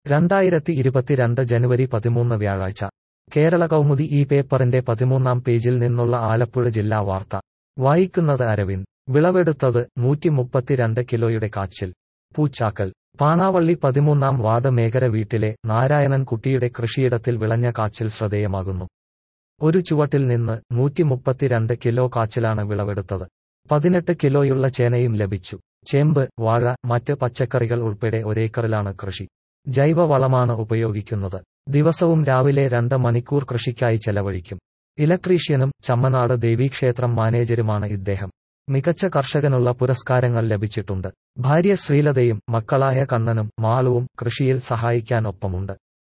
രണ്ടായിരത്തി ഇരുപത്തിരണ്ട് ജനുവരി പതിമൂന്ന് വ്യാഴാഴ്ച കേരള കൗമുദി ഈ പേപ്പറിന്റെ പതിമൂന്നാം പേജിൽ നിന്നുള്ള ആലപ്പുഴ ജില്ലാ വാർത്ത വായിക്കുന്നത് അരവിന്ദ് വിളവെടുത്തത് നൂറ്റി മുപ്പത്തിരണ്ട് കിലോയുടെ കാച്ചിൽ പൂച്ചാക്കൽ പാണാവള്ളി പതിമൂന്നാം വാർഡ് മേഖര വീട്ടിലെ നാരായണൻ കുട്ടിയുടെ കൃഷിയിടത്തിൽ വിളഞ്ഞ കാച്ചിൽ ശ്രദ്ധേയമാകുന്നു ഒരു ചുവട്ടിൽ നിന്ന് നൂറ്റി മുപ്പത്തിരണ്ട് കിലോ കാച്ചിലാണ് വിളവെടുത്തത് പതിനെട്ട് കിലോയുള്ള ചേനയും ലഭിച്ചു ചേമ്പ് വാഴ മറ്റ് പച്ചക്കറികൾ ഉൾപ്പെടെ ഒരേക്കറിലാണ് കൃഷി ജൈവവളമാണ് ഉപയോഗിക്കുന്നത് ദിവസവും രാവിലെ രണ്ട് മണിക്കൂർ കൃഷിക്കായി ചെലവഴിക്കും ഇലക്ട്രീഷ്യനും ചമ്മനാട് ദേവീക്ഷേത്രം മാനേജരുമാണ് ഇദ്ദേഹം മികച്ച കർഷകനുള്ള പുരസ്കാരങ്ങൾ ലഭിച്ചിട്ടുണ്ട് ഭാര്യ ശ്രീലതയും മക്കളായ കണ്ണനും മാളുവും കൃഷിയിൽ സഹായിക്കാൻ ഒപ്പമുണ്ട്